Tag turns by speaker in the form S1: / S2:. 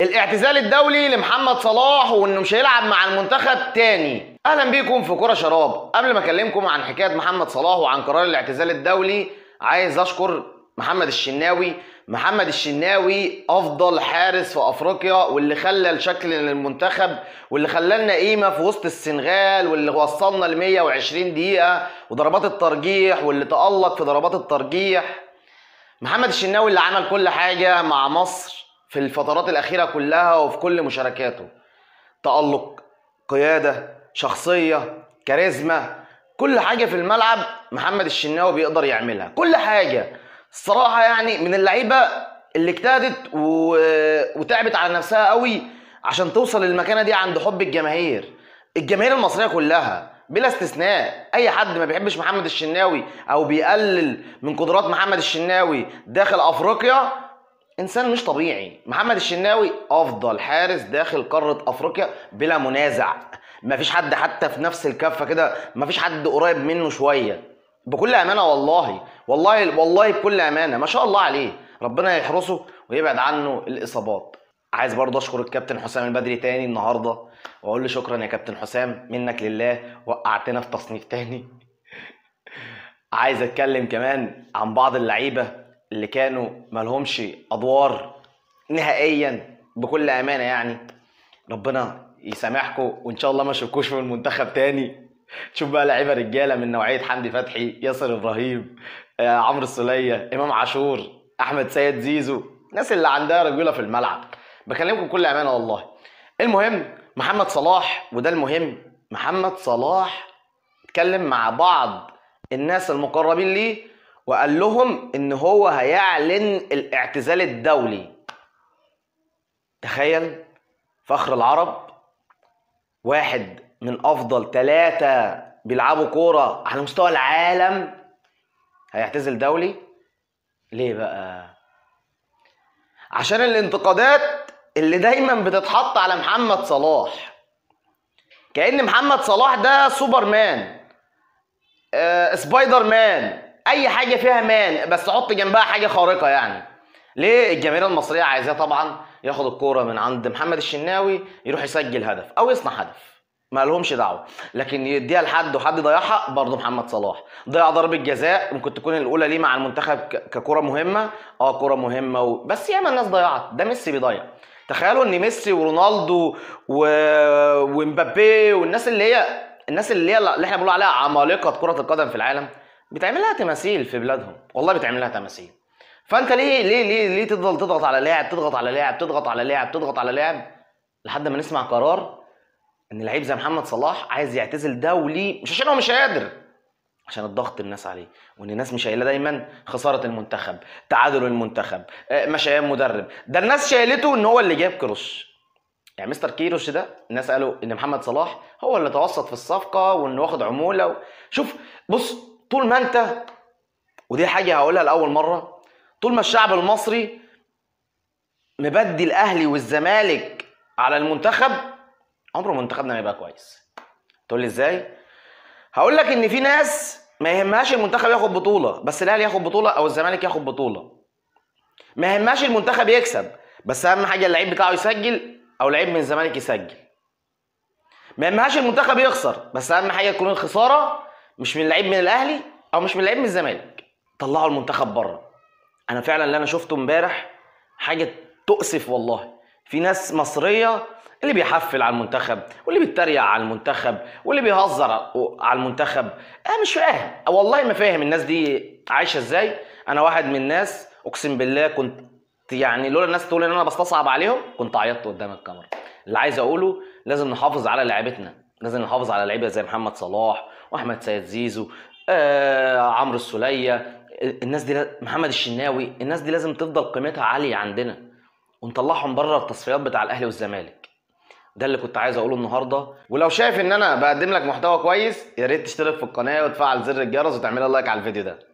S1: الاعتزال الدولي لمحمد صلاح وانه مش هيلعب مع المنتخب تاني اهلا بيكم في كرة شراب قبل ما اكلمكم عن حكايه محمد صلاح وعن قرار الاعتزال الدولي عايز اشكر محمد الشناوي محمد الشناوي افضل حارس في افريقيا واللي خلى الشكل للمنتخب واللي خلانا قيمه في وسط السنغال واللي وصلنا ل 120 دقيقه وضربات الترجيح واللي تالق في ضربات الترجيح محمد الشناوي اللي عمل كل حاجه مع مصر في الفترات الاخيره كلها وفي كل مشاركاته تالق قياده شخصيه كاريزما كل حاجه في الملعب محمد الشناوي بيقدر يعملها كل حاجه الصراحه يعني من اللعيبه اللي اجتهدت و... وتعبت على نفسها قوي عشان توصل للمكانه دي عند حب الجماهير الجماهير المصريه كلها بلا استثناء اي حد ما بيحبش محمد الشناوي او بيقلل من قدرات محمد الشناوي داخل افريقيا انسان مش طبيعي محمد الشناوي افضل حارس داخل قاره افريقيا بلا منازع مفيش حد حتى في نفس الكفه كده مفيش حد قريب منه شويه بكل امانه والله والله والله بكل امانه ما شاء الله عليه ربنا يحرسه ويبعد عنه الاصابات عايز برضه اشكر الكابتن حسام البدري تاني النهارده واقول له شكرا يا كابتن حسام منك لله وقعتنا في تصنيف تاني عايز اتكلم كمان عن بعض اللعيبه اللي كانوا مالهمش ادوار نهائيا بكل امانه يعني ربنا يسامحكم وان شاء الله ما اشوفكوش في المنتخب تاني تشوف بقى لعيبه رجاله من نوعيه حمدي فتحي ياسر ابراهيم آه، عمرو السوليه امام عاشور احمد سيد زيزو الناس اللي عندها رجوله في الملعب بكلمكم بكل امانه والله المهم محمد صلاح وده المهم محمد صلاح اتكلم مع بعض الناس المقربين ليه وقال لهم ان هو هيعلن الاعتزال الدولي تخيل فخر العرب واحد من افضل ثلاثة بيلعبوا كورة على مستوى العالم هيعتزل دولي ليه بقى عشان الانتقادات اللي دايما بتتحط على محمد صلاح كأن محمد صلاح ده سوبر مان آه سبايدر مان اي حاجة فيها مان بس حط جنبها حاجة خارقة يعني ليه الجماهير المصرية عايزاه طبعا ياخد الكورة من عند محمد الشناوي يروح يسجل هدف او يصنع هدف ما لهمش دعوه لكن يديها لحد وحد يضيعها برضه محمد صلاح ضيع ضربه جزاء ممكن تكون الاولى ليه مع المنتخب ك- ككره مهمه اه كره مهمه و... بس ياما الناس ضيعت ده ميسي بيضيع تخيلوا ان ميسي ورونالدو و... ومبابي والناس اللي هي الناس اللي هي اللي احنا بنقول عليها عمالقه كره القدم في العالم بيتعمل لها تماثيل في بلادهم والله بيتعمل لها تماثيل فانت ليه ليه ليه ليه تفضل تضغط على لاعب تضغط على لاعب تضغط على لاعب تضغط على لاعب لحد ما نسمع قرار ان لعيب زي محمد صلاح عايز يعتزل دولي مش عشان هو مش قادر عشان الضغط الناس عليه وان الناس مش شايله دايما خساره المنتخب تعادل المنتخب آه، مشيان مدرب ده الناس شايلته ان هو اللي جاب كروش يعني مستر كيروش ده الناس قالوا ان محمد صلاح هو اللي توسط في الصفقه وانه واخد عموله و... شوف بص طول ما انت ودي حاجه هقولها لاول مره طول ما الشعب المصري مبدي الاهلي والزمالك على المنتخب عمره منتخبنا ما يبقى كويس تقول لي ازاي هقول لك ان في ناس ما يهمهاش المنتخب ياخد بطوله بس الاهلي ياخد بطوله او الزمالك ياخد بطوله ما يهمهاش المنتخب يكسب بس اهم حاجه اللعيب بتاعه يسجل او لعيب من الزمالك يسجل ما يهمهاش المنتخب يخسر بس اهم حاجه تكون الخساره مش من لعيب من الاهلي او مش من لعيب من الزمالك طلعوا المنتخب بره انا فعلا اللي انا شفته امبارح حاجه تؤسف والله في ناس مصريه اللي بيحفل على المنتخب واللي بيتريق على المنتخب واللي بيهزر على المنتخب انا مش فاهم والله ما فاهم الناس دي عايشه ازاي انا واحد من الناس اقسم بالله كنت يعني لولا الناس تقول ان انا بستصعب عليهم كنت عيطت قدام الكاميرا اللي عايز اقوله لازم نحافظ على لعيبتنا لازم نحافظ على لعيبه زي محمد صلاح واحمد سيد زيزو آه عمرو السوليه الناس دي محمد الشناوي الناس دي لازم تفضل قيمتها عاليه عندنا ونطلعهم بره التصفيات بتاع الاهلي والزمالك ده اللي كنت عايز اقوله النهارده ولو شايف ان انا بقدم لك محتوى كويس يا ريت تشترك في القناه وتفعل زر الجرس وتعمل لايك على الفيديو ده